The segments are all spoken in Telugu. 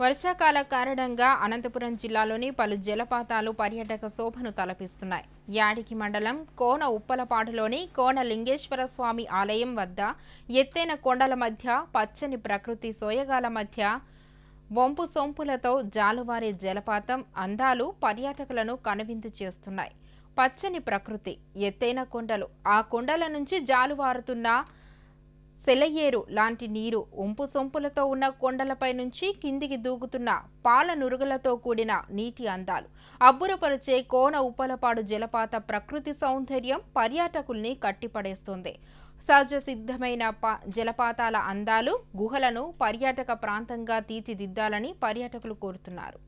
వర్షాకాల కారణంగా అనంతపురం జిల్లాలోని పలు జలపాతాలు పర్యాటక శోభను తలపిస్తున్నాయి యాడికి మండలం కోన ఉప్పలపాడులోని కోన లింగేశ్వర స్వామి ఆలయం వద్ద ఎత్తైన కొండల మధ్య పచ్చని ప్రకృతి సోయగాల మధ్య వంపు సొంపులతో జాలువారే జలపాతం అందాలు పర్యాటకులను కనువిందు చేస్తున్నాయి పచ్చని ప్రకృతి ఎత్తైన కొండలు ఆ కొండల నుంచి జాలువారుతున్న సెలయేరు లాంటి నీరు ఉంపు సొంపులతో ఉన్న కొండలపై నుంచి కిందికి దూకుతున్న పాల నురుగులతో కూడిన నీటి అందాలు అబ్బురపరిచే కోన ఉప్పలపాడు జలపాత ప్రకృతి సౌందర్యం పర్యాటకుల్ని కట్టిపడేస్తుంది సహజ సిద్ధమైన ప- జలపాతాల అందాలు గుహలను పర్యాటక ప్రాంతంగా తీర్చిదిద్దాలని పర్యాటకులు కోరుతున్నారు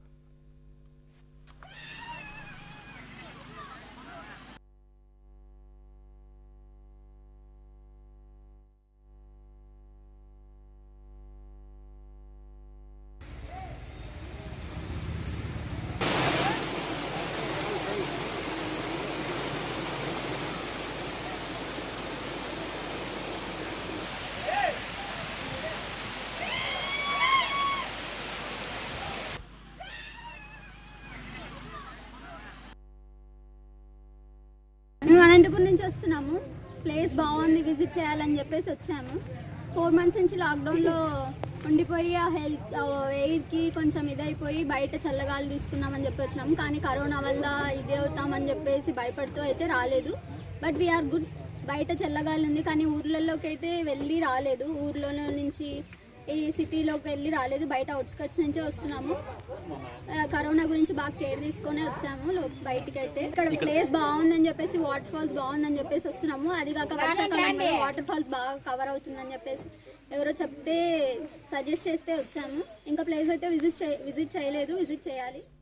మేము అనంతపురం నుంచి వస్తున్నాము ప్లేస్ బాగుంది విజిట్ చేయాలని చెప్పేసి వచ్చాము ఫోర్ మంత్స్ నుంచి లాక్డౌన్లో ఉండిపోయి ఆ హెల్త్ ఎయిర్కి కొంచెం ఇదైపోయి బయట చల్లగాలి తీసుకుందామని చెప్పి వచ్చినాము కానీ కరోనా వల్ల ఇదే అవుతామని చెప్పేసి భయపడుతూ అయితే రాలేదు బట్ వీఆర్ గుడ్ బయట చల్లగాలి ఉంది కానీ ఊర్లలోకి అయితే వెళ్ళి రాలేదు ఊర్లో నుంచి ఈ సిటీలోకి వెళ్ళి రాలేదు బయట అవుట్స్కట్స్ నుంచే వస్తున్నాము ఆ, కరోనా గురించి బాగా కేర్ తీసుకొని వచ్చాము లో- బయటికి అయితే ఇక్కడ ప్లేస్ బాగుందని చెప్పేసి వాటర్ ఫాల్స్ బాగుందని చెప్పేసి వస్తున్నాము అది కాక వర్షాకాలంలో వాటర్ ఫాల్స్ బాగా కవర్ అవుతుందని చెప్పేసి ఎవరో చెప్తే సజెస్ట్ చేస్తే వచ్చాము ఇంకా ప్లేస్ అయితే విజిట్ విజిట్ చేయలేదు విజిట్ చేయాలి